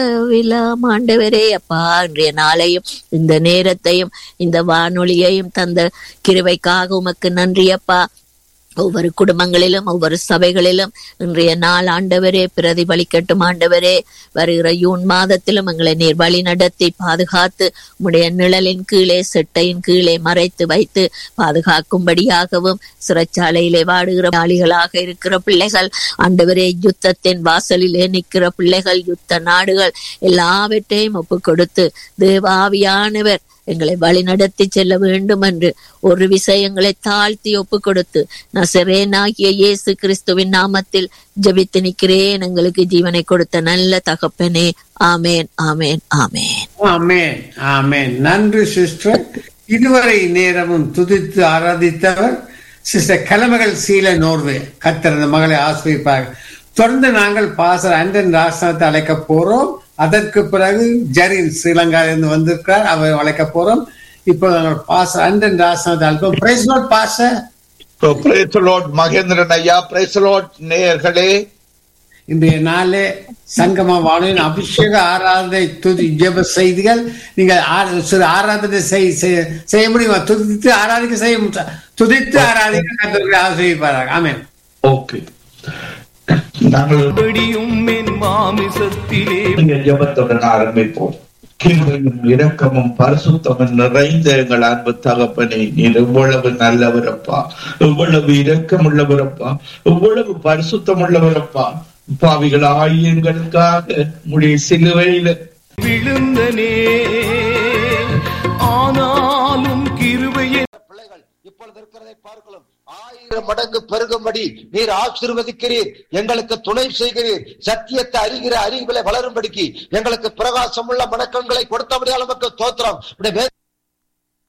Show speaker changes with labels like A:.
A: விலாம் ஆண்டவரே அப்பா இன்றைய நாளையும் இந்த நேரத்தையும் இந்த வானொலியையும் தந்த கிருபைக்காக உமக்கு நன்றி அப்பா ஒவ்வொரு குடும்பங்களிலும் ஒவ்வொரு சபைகளிலும் இன்றைய நாள் ஆண்டவரே பிரதிபலிக்கட்டும் ஆண்டவரே வருகிற யூன் மாதத்திலும் எங்களை நீர் வழி நடத்தி பாதுகாத்து உம்முடைய நிழலின் கீழே செட்டையின் கீழே மறைத்து வைத்து பாதுகாக்கும்படியாகவும் சிறைச்சாலையிலே வாடுகிற ஆளிகளாக இருக்கிற பிள்ளைகள் ஆண்டவரே யுத்தத்தின் வாசலிலே நிற்கிற பிள்ளைகள் யுத்த நாடுகள் எல்லாவற்றையும் ஒப்பு கொடுத்து தேவாவியானவர் எங்களை வழி நடத்தி செல்ல வேண்டும் என்று ஒரு விஷயங்களை தாழ்த்தி ஒப்பு கொடுத்து நசரேனாகிய இயேசு கிறிஸ்துவின் நாமத்தில் ஜெபித்து நிற்கிறேன் எங்களுக்கு ஜீவனை கொடுத்த நல்ல தகப்பனே ஆமேன் ஆமேன் ஆமேன்
B: ஆமேன் ஆமேன் நன்றி சிஸ்டர் இதுவரை நேரமும் துதித்து ஆராதித்தவர் சிஸ்டர் கலமகள் சீல நோர்வே கத்தர் அந்த மகளை ஆசிரிப்பார் தொடர்ந்து நாங்கள் பாசர் அண்டன் ராசனத்தை அழைக்க போறோம் அதற்கு பிறகு ஜரின் ஸ்ரீலங்காவிலிருந்து வந்திருக்கிறார் அவர் அழைக்க போறோம் இப்போ நாங்கள் பாசர் அண்டன் ராசனத்தை அழைப்போம் பிரைஸ் நோட் பாச
C: பிரைஸ் லார்ட் மகேந்திரன் ஐயா பிரைஸ் லார்ட் நேயர்களே
B: இன்றைய நாளே சங்கம வானொலியின் அபிஷேக ஆராதனை துதி ஜெப செய்திகள் நீங்கள் ஆ- சிறு ஆராதனை செய்- செய்ய செய்ய முடியுமா துதித்து ஆராதிக்க செய்ய முடியும் துதித்து ஆராதிக்க கத்தருக்கு ஆசிரியப்பார்கள் ஆமென்
C: ஓகே நாங்கள்
D: படியும் என் மாமிசத்திலே
C: நீங்க ஜெபத்துடன் ஆரம்பிப்போம் கிருபையும் இரக்கமும் பரிசுத்தமும் நிறைந்த எங்கள் அன்பு தகப்பனே நீர் எவ்வளவு நல்லவரப்பா எவ்வளவு இரக்கம் உள்ளவரப்பா எவ்வளவு பரிசுத்தம் உள்ளவரப்பா பாவிகள் ஆயிரங்களுக்காக முடிய சிலுவையில
D: விழுந்தனே ஆனாலும் கிருபையை
E: பிள்ளைகள் இப்பொழுது இருக்கிறதை பார்க்கலாம் ஆயிரம் மடங்கு பெருகும்படி நீர் ஆசீர்வதிக்கிறீர் எங்களுக்கு துணை செய்கிறீர் சத்தியத்தை அறிகிற அறிவுகளை வளரும்படிக்கு எங்களுக்கு பிரகாசமுள்ள மணக்கங்களை கொடுத்தபடியால் நமக்கு தோத்திரம் உடைய வேத